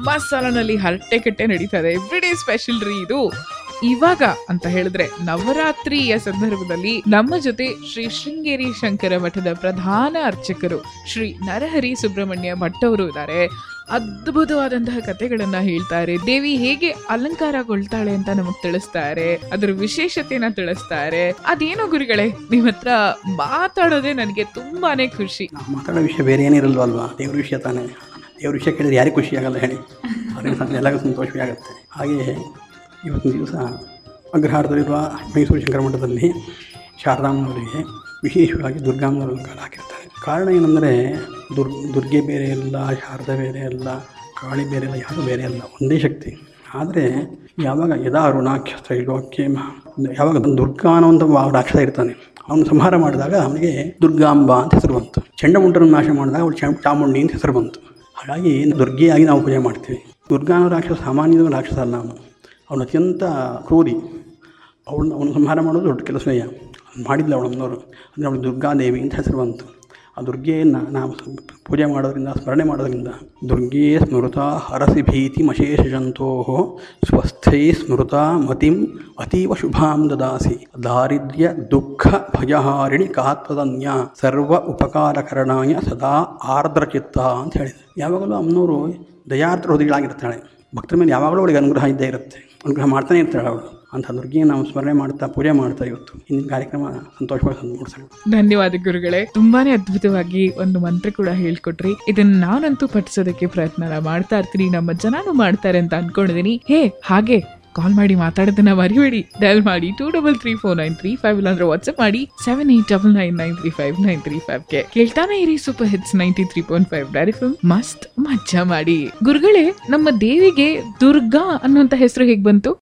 ನಮ್ಮ ಸಾಲನಲ್ಲಿ ಹರಟೆ ಕಟ್ಟೆ ನಡೀತದೆ ಎವ್ರಿ ಡೇ ಸ್ಪೆಷಲ್ ರೀ ಇದು ಇವಾಗ ಅಂತ ಹೇಳಿದ್ರೆ ನವರಾತ್ರಿಯ ಸಂದರ್ಭದಲ್ಲಿ ನಮ್ಮ ಜೊತೆ ಶ್ರೀ ಶೃಂಗೇರಿ ಶಂಕರ ಮಠದ ಪ್ರಧಾನ ಅರ್ಚಕರು ಶ್ರೀ ನರಹರಿ ಸುಬ್ರಹ್ಮಣ್ಯ ಭಟ್ ಅವರು ಇದ್ದಾರೆ ಅದ್ಭುತವಾದಂತಹ ಕಥೆಗಳನ್ನ ಹೇಳ್ತಾರೆ ದೇವಿ ಹೇಗೆ ಅಲಂಕಾರಗೊಳ್ತಾಳೆ ಅಂತ ನಮಗ್ ತಿಳಿಸ್ತಾರೆ ಅದ್ರ ವಿಶೇಷತೆನ ತಿಳಿಸ್ತಾರೆ ಅದೇನೋ ಗುರುಗಳೇ ನಿಮ್ ಹತ್ರ ಮಾತಾಡೋದೇ ನನಗೆ ತುಂಬಾನೇ ಖುಷಿ ನಾವು ಮಾತಾಡೋ ವಿಷಯ ಬೇರೆ ಏನಿರಲ್ವಲ್ವಾ ದೇವ್ರ ವಿಷಯ ತಾನೇ ದೇವ್ರ ವಿಷಯ ಕೇಳಿದ್ರೆ ಯಾರಿಗೂ ಖುಷಿ ಆಗಲ್ಲ ಹೇಳಿ ಅವ್ರಿಗೆ ಸಂತ ಎಲ್ಲರಿಗೂ ಸಂತೋಷವೇ ಆಗುತ್ತೆ ಹಾಗೆಯೇ ಇವತ್ತಿನ ದಿವಸ ಅಗ್ರಹಾರದಲ್ಲಿರುವ ಮೈಸೂರು ಶಂಕರ ಮಠದಲ್ಲಿ ಶಾರದಾಂಬನವರಿಗೆ ವಿಶೇಷವಾಗಿ ದುರ್ಗಾಂಬನ ಅಲಂಕಾರ ಹಾಕಿರ್ತಾರೆ ಕಾರಣ ಏನಂದರೆ ದುರ್ ದುರ್ಗೆ ಬೇರೆ ಅಲ್ಲ ಶಾರದಾ ಬೇರೆ ಅಲ್ಲ ಕಾಳಿ ಬೇರೆ ಅಲ್ಲ ಯಾರು ಬೇರೆ ಅಲ್ಲ ಒಂದೇ ಶಕ್ತಿ ಆದರೆ ಯಾವಾಗ ಯದಾ ಅರುಣಾಖ್ಯ ತ್ರೈಲೋಕ್ಯ ಯಾವಾಗ ದುರ್ಗಾ ಅನ್ನೋ ಒಂದು ವಾ- ರಾಕ್ಷಸ ಇರ್ತಾನೆ ಅವನು ಸಂಹಾರ ಮಾಡಿದಾಗ ಅವನಿಗೆ ದುರ್ಗಾಂಬ ಅಂತ ಹೆಸರು ಬಂತು ಚಂಡಮುಂಡರನ್ನು ನಾಶ ಮಾಡಿದಾಗ ಅವಳು ಚಾ- ಚಾಮುಂಡಿ ಅಂತ ಹೆಸರು ಬಂತು ಹಾಗಾಗಿ ದುರ್ಗೆಯಾಗಿ ನಾವು ಪೂಜೆ ಮಾಡ್ತೀವಿ ದುರ್ಗಾ ಅನ್ನೋ ರಾಕ್ಷಸ ಸಾಮಾನ್ಯ ರಾಕ್ಷಸ ಅಲ್ಲ ಅವನು ಅವನು ಅತ್ಯಂತ ಕ್ರೂರಿ ಅವಳನ್ನ ಅವನು ಸಂಹಾರ ಮಾಡೋದು ದೊಡ್ಡ ಕೆಲಸವೇ ಮಾಡಿದ್ಲ ಅವಳಮ್ಮನವರು ಅಂದರೆ ಅವಳು ದುರ್ಗಾದೇವಿ ಅಂತ ಹೆಸರು ಬಂತು ಆ ದುರ್ಗೆಯನ್ನು ನಾವು ಸ- ಪೂಜೆ ಮಾಡೋದ್ರಿಂದ ಸ್ಮರಣೆ ಮಾಡೋದ್ರಿಂದ ದುರ್ಗೆ ಸ್ಮೃತ ಹರಸಿ ಭೀತಿ ಮಶೇಷ ಜಂತೋ ಸ್ವಸ್ಥೈ ಸ್ಮೃತ ಮತಿಂ ಅತೀವ ಶುಭಾಂ ದದಾಸಿ ದಾರಿದ್ರ್ಯ ದುಃಖ ಭಯಹಾರಿಣಿ ಕಾತ್ವದನ್ಯ ಸರ್ವ ಉಪಕಾರಕರಣಾಯ ಸದಾ ಆರ್ದ್ರಚಿತ್ತ ಅಂತ ಹೇಳಿದೆ ಯಾವಾಗಲೂ ಅಮ್ಮನವರು ದಯಾರ್ದ್ರ ಹೃದಯಗಳಾಗಿರ್ತಾಳೆ ಭಕ್ತರ ಮೇಲೆ ಯಾವಾಗಲೂ ಅವಳಿಗೆ ಅನುಗ್ರಹ ಇದ್ದೇ ಇರುತ್ತೆ ಅನುಗ್ರಹ ಮಾಡ್ತಾನೆ ಇರ್ತಾಳೆ ಅವಳು ಅಂಥ ದುರ್ಗೆಯನ್ನು ನಾವು ಸ್ಮರಣೆ ಮಾಡ್ತಾ ಪೂಜೆ ಮಾಡ್ತಾ ಇವತ್ತು ಇಂದಿನ ಕಾರ್ಯಕ್ರಮ ಸಂತೋಷವಾಗಿ ಮೂಡಿಸಲು ಧನ್ಯವಾದ ಗುರುಗಳೇ ತುಂಬಾನೇ ಅದ್ಭುತವಾಗಿ ಒಂದು ಮಂತ್ರ ಕೂಡ ಹೇಳ್ಕೊಟ್ರಿ ಇದನ್ನ ನಾನಂತೂ ಪಠಿಸೋದಕ್ಕೆ ಪ್ರಯತ್ನ ಮಾಡ್ತಾ ಇರ್ತೀನಿ ನಮ್ಮ ಜನನು ಮಾಡ್ತಾರೆ ಅಂತ ಅನ್ಕೊಂಡಿದೀನಿ ಹೇ ಹಾಗೆ ಕಾಲ್ ಮಾಡಿ ಮಾತಾಡೋದನ್ನ ಮರಿಬೇಡಿ ಡಯಲ್ ಮಾಡಿ two double three four nine three five ಇಲ್ಲಾಂದ್ರೆ ವಾಟ್ಸ್ಆಪ್ ಮಾಡಿ seven eight double nine nine three five nine three five ಗೆ ಕೇಳ್ತಾನೆ ಇರಿ super hits ninety three point five diary film ಮಸ್ತ್ ಮಜ್ಜಾ ಮಾಡಿ ಗುರುಗಳೇ ನಮ್ಮ ದೇವಿಗೆ ದುರ್ಗಾ ಅನ್ನುವಂತ ಹೆಸರು ಹೇಗ್ ಬಂತು